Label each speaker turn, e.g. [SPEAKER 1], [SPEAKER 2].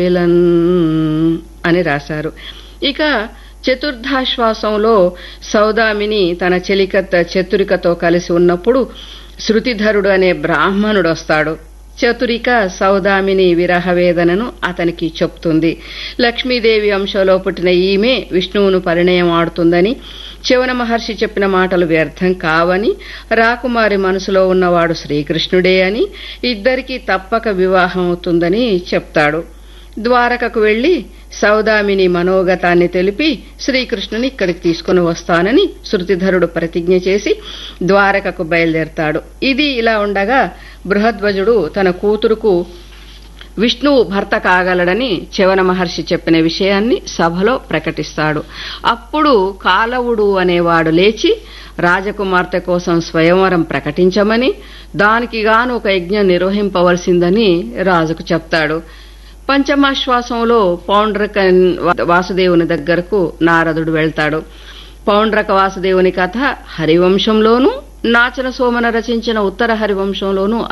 [SPEAKER 1] ఏలన్ అని రాశారు ఇక చతుర్థాశ్వాసంలో సౌదామిని తన చెలికత్త చతురికతో కలిసి ఉన్నప్పుడు శృతిధరుడు అనే బ్రాహ్మణుడు వస్తాడు చతురిక సౌదామిని విరహ వేదనను అతనికి చెప్తుంది లక్ష్మీదేవి అంశంలో పుట్టిన ఈమె విష్ణువును పరిణయం ఆడుతుందని చివన మహర్షి చెప్పిన మాటలు వ్యర్థం కావని రాకుమారి మనసులో ఉన్నవాడు శ్రీకృష్ణుడే అని ఇద్దరికీ తప్పక వివాహం అవుతుందని చెప్తాడు ద్వారకకు వెళ్లి సౌదామిని మనోగతాన్ని తెలిపి శ్రీకృష్ణుని ఇక్కడికి తీసుకుని వస్తానని శృతిధరుడు ప్రతిజ్ఞ చేసి ద్వారకకు బయలుదేరతాడు ఇది ఇలా ఉండగా బృహధ్వజుడు తన కూతురుకు విష్ణువు భర్త కాగలడని చివన మహర్షి చెప్పిన విషయాన్ని సభలో ప్రకటిస్తాడు అప్పుడు కాలవుడు అనేవాడు లేచి రాజకుమార్తె కోసం స్వయంవరం ప్రకటించమని దానికి గాను ఒక యజ్ఞం నిర్వహింపవలసిందని రాజుకు చెప్తాడు పంచమాశ్వాసంలో పౌండ్రక వాసుదేవుని దగ్గరకు నారదుడు వెళ్తాడు పౌండ్రక వాసుదేవుని కథ హరివంశంలోనూ నాచన సోమన రచించిన ఉత్తర హరివంశంలోనూ